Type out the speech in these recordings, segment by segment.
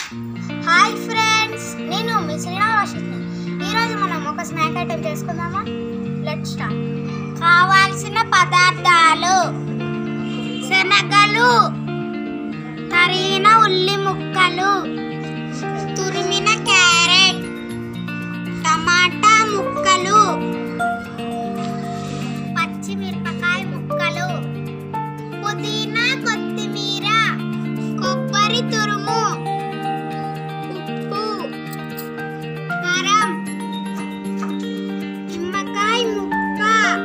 hi friends నేను మీ శ్రీనివాసిని ఈరోజు మనం ఒక స్నాక్ ఐటెం చేసుకుందామా లెట్ స్టార్ట్ కావాల్సిన పదార్థాలు శనగలు తరిగిన ఉల్లి ముక్కలు తురిమిన క్యారెట్ టమాటా ముక్కలు పచ్చిమిరపకాయ ముక్కలు పుదీనా కొత్తిమీర కొబ్బరి తురుము ఉప్పు కారం నిమ్మకాయ ముక్క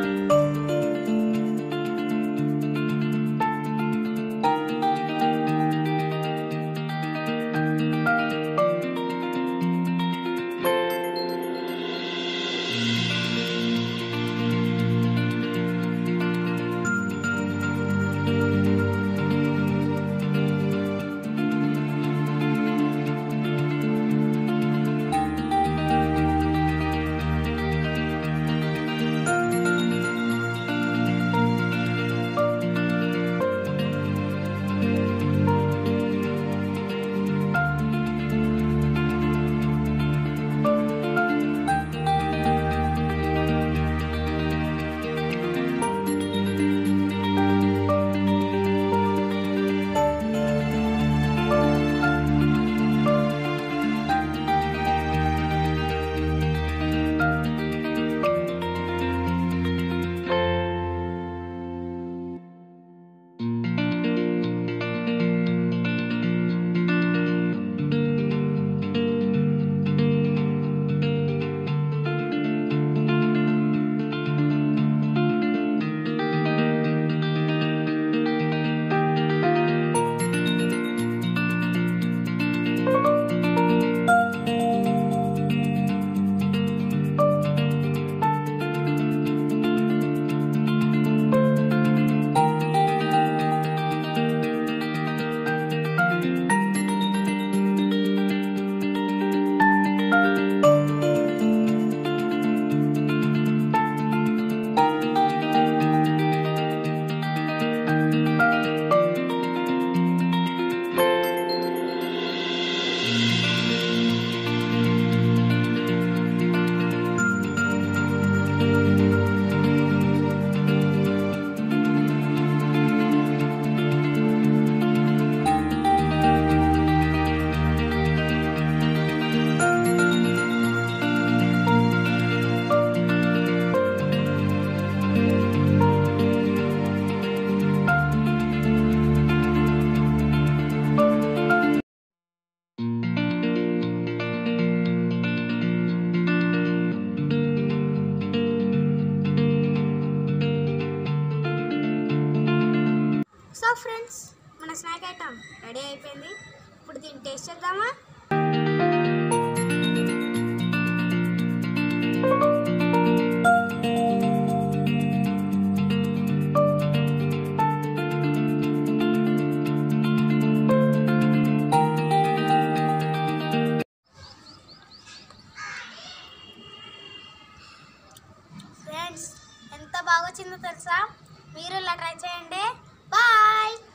సో ఫ్రెండ్స్ మన స్నాక్ ఐటమ్ రెడీ అయిపోయింది ఇప్పుడు దీన్ని టేస్ట్ చేద్దామా ఫ్రెండ్స్ ఎంత బాగా వచ్చిందో తెలుసా మీరు ఇలా ట్రై చేయండి బాయ్